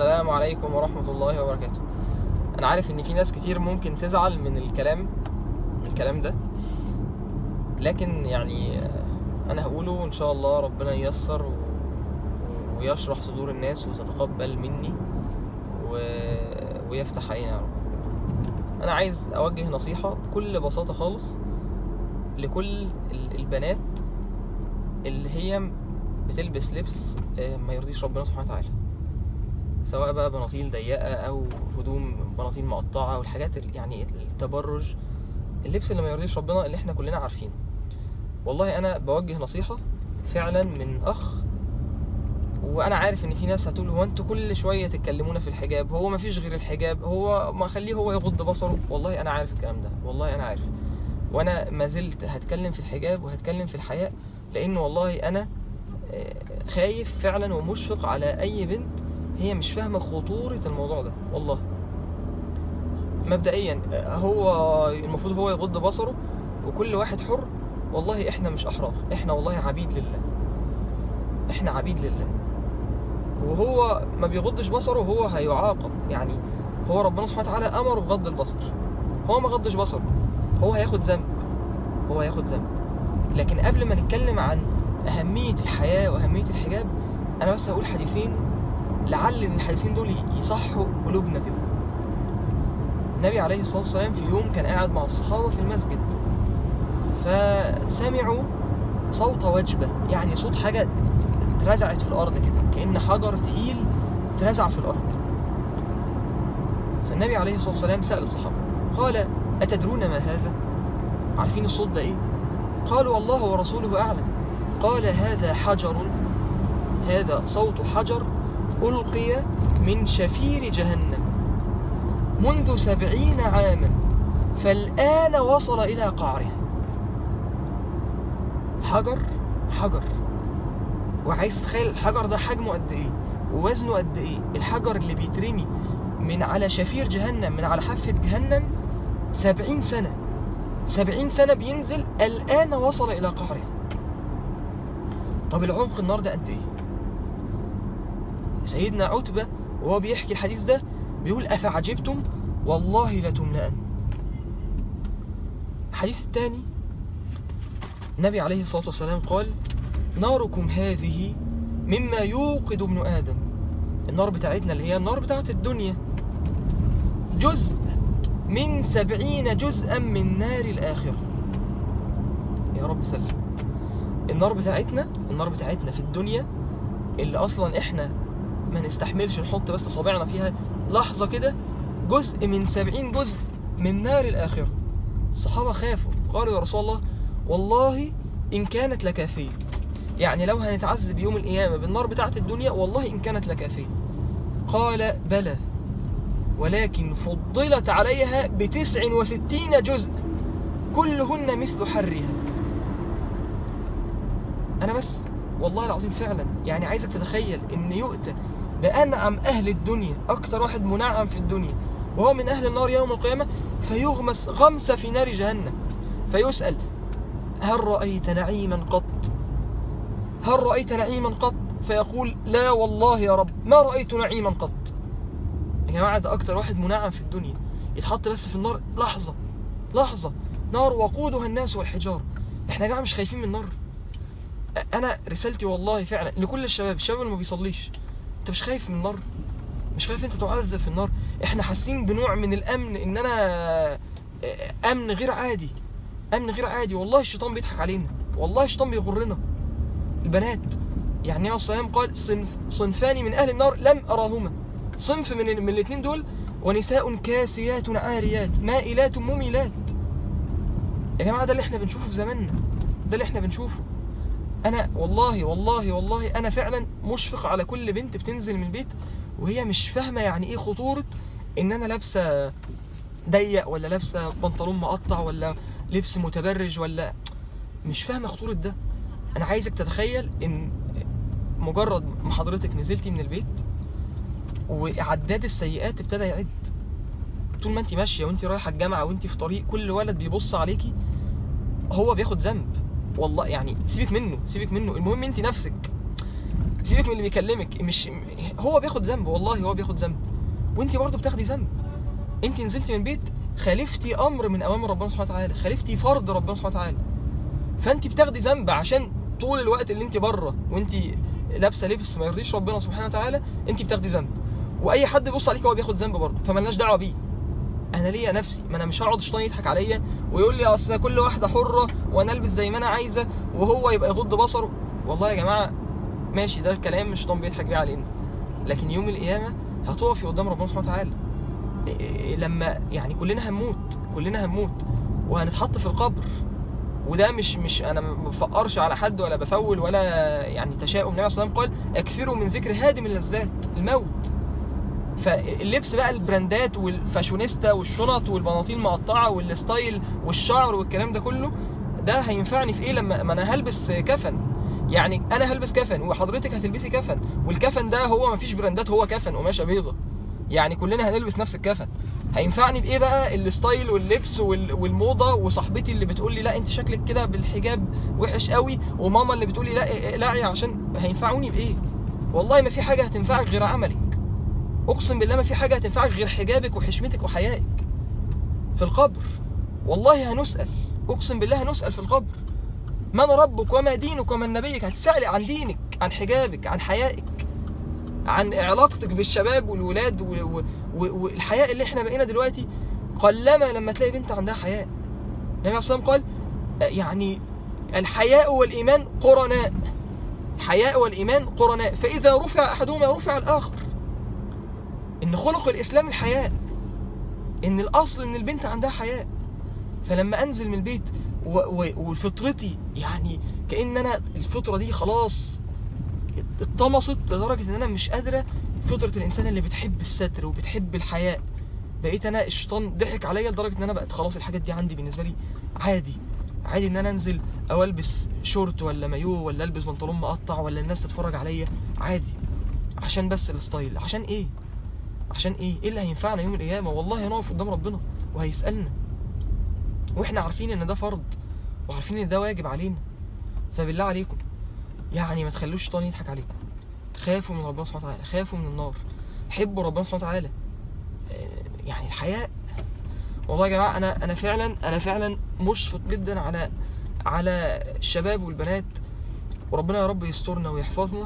السلام عليكم ورحمة الله وبركاته أنا عارف إن في ناس كتير ممكن تزعل من الكلام من الكلام ده لكن يعني آه، أنا هقوله إن شاء الله ربنا ييسر و... ويشرح صدور الناس وتتقبل مني و... ويفتح علينا يا رب أنا عايز أوجه نصيحة بكل بساطة خالص لكل ال- البنات اللي هي بتلبس لبس آه، ما يرضيش ربنا سبحانه وتعالى سواء بقى بناطيل ضيقة أو هدوم بناطيل مقطعة والحاجات ال- يعني التبرج اللبس اللي ما يرضيش ربنا اللي احنا كلنا عارفينه والله أنا بوجه نصيحة فعلا من أخ وأنا عارف إن في ناس هتقول هو أنتوا كل شوية تتكلمونا في الحجاب هو ما فيش غير الحجاب هو ما خليه هو يغض بصره والله أنا عارف الكلام ده والله أنا عارف وأنا ما زلت هتكلم في الحجاب وهتكلم في الحياء لأن والله أنا آه، خايف فعلا ومشفق على أي بنت هي مش فاهمة خطورة الموضوع ده والله مبدئيا آه، هو المفروض هو يغض بصره وكل واحد حر والله احنا مش احرار احنا والله عبيد لله احنا عبيد لله وهو ما بيغضش بصره هو هيعاقب يعني هو ربنا سبحانه وتعالى امره بغض البصر هو ما غضش بصره هو هياخد ذنب هو هياخد ذنب لكن قبل ما نتكلم عن أهمية الحياة وأهمية الحجاب أنا بس هقول حديثين لعل إن الحديثين دول يصحوا قلوبنا كده النبي عليه الصلاة والسلام في يوم كان قاعد مع الصحابة في المسجد فسمعوا صوت وجبة يعني صوت حاجة اترزعت في الأرض كده كأن حجر تقيل اترزع في الأرض فالنبي عليه الصلاة والسلام سأل الصحابة قال أتدرون ما هذا؟ عارفين الصوت ده إيه؟ قالوا الله ورسوله أعلم قال هذا حجر هذا صوت حجر ألقي من شفير جهنم منذ سبعين عاما فالآن وصل إلى قعرها حجر حجر وعايز تتخيل الحجر ده حجمه قد ايه ووزنه قد ايه الحجر اللي بيترمي من على شفير جهنم من على حافة جهنم سبعين سنة سبعين سنة بينزل الآن وصل إلى قعرها طب العمق النار ده قد ايه سيدنا عتبة وهو بيحكي الحديث ده بيقول أفعجبتم والله لتملأن الحديث الثاني النبي عليه الصلاة والسلام قال ناركم هذه مما يوقد ابن آدم النار بتاعتنا اللي هي النار بتاعت الدنيا جزء من سبعين جزءا من نار الآخرة يا رب سلم النار بتاعتنا النار بتاعتنا في الدنيا اللي أصلا إحنا ما نستحملش نحط بس صابعنا فيها لحظة كده جزء من سبعين جزء من نار الآخرة الصحابة خافوا قالوا يا رسول الله والله إن كانت لكافية يعني لو هنتعذب يوم القيامة بالنار بتاعت الدنيا والله إن كانت لكافية قال بلى ولكن فضلت عليها بتسع وستين جزء كلهن مثل حرها أنا بس والله العظيم فعلا يعني عايزك تتخيل إن يؤتى بأنعم أهل الدنيا أكتر واحد منعم في الدنيا وهو من أهل النار يوم القيامة فيغمس غمسة في نار جهنم فيسأل هل رأيت نعيما قط هل رأيت نعيما قط فيقول لا والله يا رب ما رأيت نعيما قط يا جماعة ده أكتر واحد منعم في الدنيا يتحط بس في النار لحظة لحظة نار وقودها الناس والحجار احنا يا جماعة مش خايفين من النار أنا رسالتي والله فعلا لكل الشباب الشباب اللي ما بيصليش أنت مش خايف من النار مش خايف أنت تعذب في النار احنا حاسين بنوع من الأمن إن أنا أمن غير عادي أمن غير عادي والله الشيطان بيضحك علينا والله الشيطان بيغرنا البنات يعني النبي صلى الله عليه وسلم قال صنف صنفان من أهل النار لم أراهما صنف من من الاثنين دول ونساء كاسيات عاريات مائلات مميلات يا جماعة ده اللي احنا بنشوفه في زماننا ده اللي احنا بنشوفه انا والله والله والله انا فعلا مشفق على كل بنت بتنزل من البيت وهي مش فاهمة يعني ايه خطورة ان انا لابسة ضيق ولا لابسة بنطلون مقطع ولا لبس متبرج ولا مش فاهمة خطورة ده انا عايزك تتخيل ان مجرد ما حضرتك نزلتي من البيت وعداد السيئات ابتدى يعد طول ما انت ماشيه وانت رايحه الجامعه وانت في طريق كل ولد بيبص عليكي هو بياخد ذنب والله يعني سيبك منه سيبك منه المهم انت نفسك سيبك من اللي بيكلمك مش هو بياخد ذنب والله هو بياخد ذنب وانت برضه بتاخدي ذنب انت نزلتي من بيت خالفتي امر من اوامر ربنا سبحانه وتعالى خالفتي فرض ربنا سبحانه وتعالى فانت بتاخدي ذنب عشان طول الوقت اللي انت بره وانت لابسه لبس ما يرضيش ربنا سبحانه وتعالى انت بتاخدي ذنب واي حد بيبص عليك هو بياخد ذنب برضه فمالناش دعوه بيه انا ليا نفسي ما انا مش هقعد الشيطان يضحك عليا ويقول لي اصل كل واحده حره وانا البس زي ما انا عايزه وهو يبقى يغض بصره والله يا جماعه ماشي ده كلام الشيطان بيضحك بيه علينا لكن يوم القيامه هتقفي قدام ربنا سبحانه وتعالى إيه إيه لما يعني كلنا هنموت كلنا هنموت وهنتحط في القبر وده مش مش انا ما بفقرش على حد ولا بفول ولا يعني تشاؤم النبي صلى الله عليه وسلم قال اكثروا من ذكر هادم اللذات الموت فاللبس بقى البراندات والفاشونيستا والشنط والبناطيل المقطعه والستايل والشعر والكلام ده كله ده هينفعني في ايه لما ما انا هلبس كفن يعني انا هلبس كفن وحضرتك هتلبسي كفن والكفن ده هو مفيش براندات هو كفن قماشه بيضه يعني كلنا هنلبس نفس الكفن هينفعني بايه بقى الستايل واللبس وال- والموضه وصاحبتي اللي بتقول لي لا انت شكلك كده بالحجاب وحش قوي وماما اللي بتقول لي لا اقلعي عشان هينفعوني بايه والله ما في حاجه هتنفعك غير عملك اقسم بالله ما في حاجه هتنفعك غير حجابك وحشمتك وحيائك في القبر والله هنسال اقسم بالله هنسال في القبر من ربك وما دينك ومن نبيك هتسأل عن دينك عن حجابك عن حيائك عن علاقتك بالشباب والولاد و- و- و- والحياء اللي احنا بقينا دلوقتي قلما لما تلاقي بنت عندها حياء النبي صلى الله عليه وسلم قال آه، يعني الحياء والإيمان قرناء الحياء والإيمان قرناء فإذا رفع أحدهما رفع الآخر إن خلق الإسلام الحياء إن الأصل إن البنت عندها حياء فلما أنزل من البيت و- و- وفطرتي يعني كأن أنا الفطرة دي خلاص اتطمست لدرجة ان انا مش قادرة فطرة الانسان اللي بتحب الستر وبتحب الحياء بقيت انا الشيطان ضحك عليا لدرجة ان انا بقت خلاص الحاجات دي عندي بالنسبة لي عادي عادي ان انا انزل او البس شورت ولا مايو ولا البس بنطلون مقطع ولا الناس تتفرج عليا عادي عشان بس الستايل عشان ايه عشان ايه ايه اللي هينفعنا يوم القيامة والله هنقف قدام ربنا وهيسألنا واحنا عارفين ان ده فرض وعارفين ان ده واجب علينا فبالله عليكم يعني ما تخلوش الشيطان يضحك عليكم خافوا من ربنا سبحانه وتعالى خافوا من النار حبوا ربنا سبحانه وتعالى آه، يعني الحياء والله يا جماعه انا انا فعلا انا فعلا مشفق جدا على على الشباب والبنات وربنا يا رب يسترنا ويحفظنا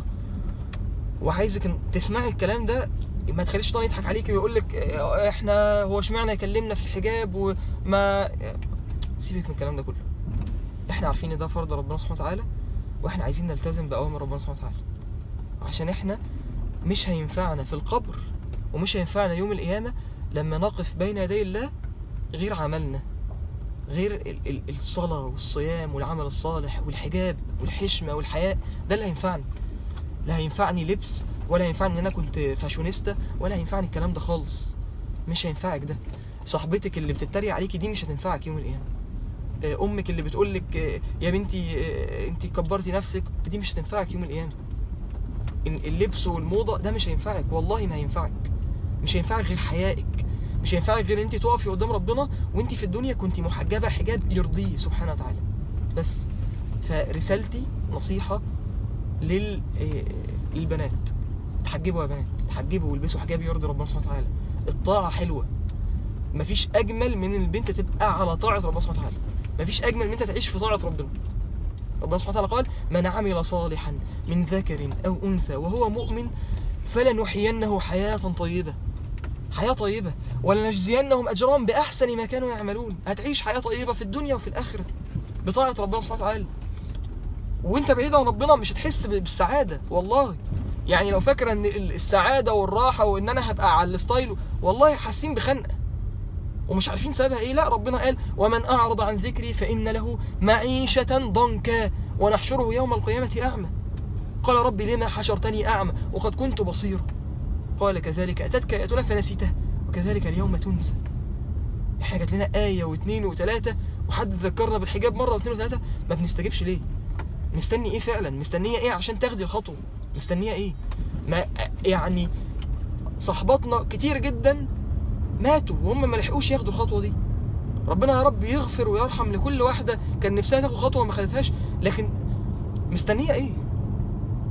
وعايزك إن تسمعي الكلام ده ما تخليش الشيطان يضحك عليك ويقول لك آه، احنا هو اشمعنى يكلمنا في الحجاب وما سيبك من الكلام ده كله احنا عارفين ان ده فرض ربنا سبحانه وتعالى واحنا عايزين نلتزم بأوامر ربنا سبحانه وتعالى عشان احنا مش هينفعنا في القبر ومش هينفعنا يوم القيامة لما نقف بين يدي الله غير عملنا غير ال- ال- الصلاة والصيام والعمل الصالح والحجاب والحشمة والحياء ده اللي هينفعني لا هينفعني لبس ولا هينفعني ان انا كنت فاشونيستا ولا هينفعني الكلام ده خالص مش هينفعك ده صاحبتك اللي بتتريق عليكي دي مش هتنفعك يوم القيامة آه، امك اللي بتقول لك يا بنتي آه، انت كبرتي نفسك دي مش هتنفعك يوم القيامه إن اللبس والموضه ده مش هينفعك والله ما هينفعك مش هينفعك غير حيائك مش هينفعك غير ان انت تقفي قدام ربنا وانت في الدنيا كنت محجبه حجاب يرضيه سبحانه وتعالى بس فرسالتي نصيحه لل آه، للبنات تحجبوا يا بنات تحجبوا والبسوا حجاب يرضي ربنا سبحانه وتعالى الطاعه حلوه مفيش اجمل من ان البنت تبقى على طاعه ربنا سبحانه وتعالى مفيش اجمل من انت تعيش في طاعه ربنا ربنا سبحانه وتعالى قال من عمل صالحا من ذكر او انثى وهو مؤمن فلنحيينه حياه طيبه حياه طيبه ولنجزينهم اجرهم باحسن ما كانوا يعملون هتعيش حياه طيبه في الدنيا وفي الاخره بطاعه ربنا سبحانه وتعالى وانت بعيد عن ربنا مش هتحس بالسعاده والله يعني لو فاكره ان السعاده والراحه وان انا هبقى على الستايل والله حاسين بخنقه ومش عارفين سببها ايه لا ربنا قال ومن اعرض عن ذكري فان له معيشة ضنكا ونحشره يوم القيامة اعمى قال رب لما حشرتني اعمى وقد كنت بصيرا قال كذلك اتتك اياتنا فنسيتها وكذلك اليوم تنسى احنا جات لنا آية واثنين وثلاثة وحد ذكرنا بالحجاب مرة واثنين وثلاثة ما بنستجيبش ليه مستني ايه فعلا مستنية ايه عشان تاخدي الخطوة مستنية ايه ما يعني صحباتنا كتير جدا ماتوا وهم ما لحقوش ياخدوا الخطوه دي ربنا يا رب يغفر ويرحم لكل واحده كان نفسها تاخد خطوه وما خدتهاش لكن مستنيه ايه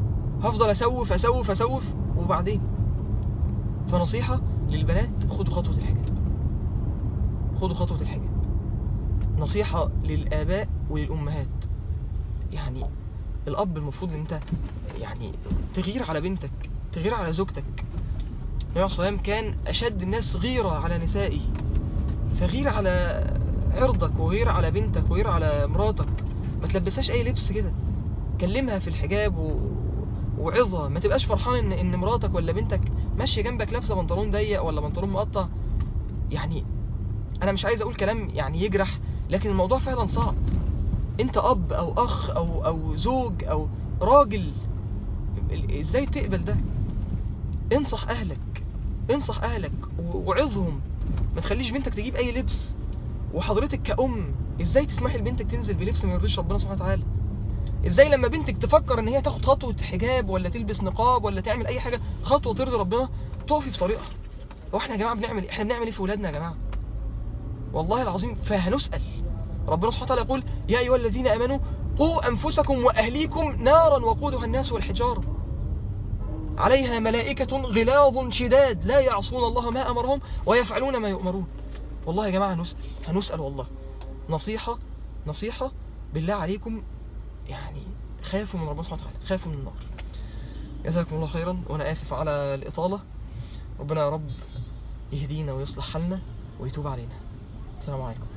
هفضل اسوف اسوف اسوف وبعدين فنصيحة للبنات خدوا خطوة الحجاب خدوا خطوة الحجاب نصيحة للآباء وللأمهات يعني الأب المفروض إن أنت يعني تغير على بنتك تغير على زوجتك النبي عليه الصلاة والسلام كان أشد الناس غيرة على نسائه فغير على عرضك وغير على بنتك وغير على مراتك ما تلبسهاش أي لبس كده كلمها في الحجاب و... وعظها ما تبقاش فرحان ان ان مراتك ولا بنتك ماشيه جنبك لابسه بنطلون ضيق ولا بنطلون مقطع يعني انا مش عايز اقول كلام يعني يجرح لكن الموضوع فعلا صعب انت اب او اخ او او زوج او راجل ال- ازاي تقبل ده انصح اهلك انصح اهلك و- وعظهم ما تخليش بنتك تجيب اي لبس وحضرتك كأم ازاي تسمحي لبنتك تنزل بلبس ما يرضيش ربنا سبحانه وتعالى ازاي لما بنتك تفكر ان هي تاخد خطوة حجاب ولا تلبس نقاب ولا تعمل اي حاجة خطوة ترضي ربنا تقفي في طريقها هو احنا يا جماعة بنعمل إيه؟ احنا بنعمل ايه في ولادنا يا جماعة والله العظيم فهنسأل ربنا سبحانه وتعالى يقول يا ايها الذين امنوا قوا انفسكم واهليكم نارا وقودها الناس والحجارة عليها ملائكة غلاظ شداد لا يعصون الله ما امرهم ويفعلون ما يؤمرون والله يا جماعة هنسأل هنسأل والله نصيحة نصيحة بالله عليكم يعني خافوا من ربنا سبحانه وتعالى خافوا من النار جزاكم الله خيرا وانا اسف على الاطالة ربنا يا رب يهدينا ويصلح حالنا ويتوب علينا السلام عليكم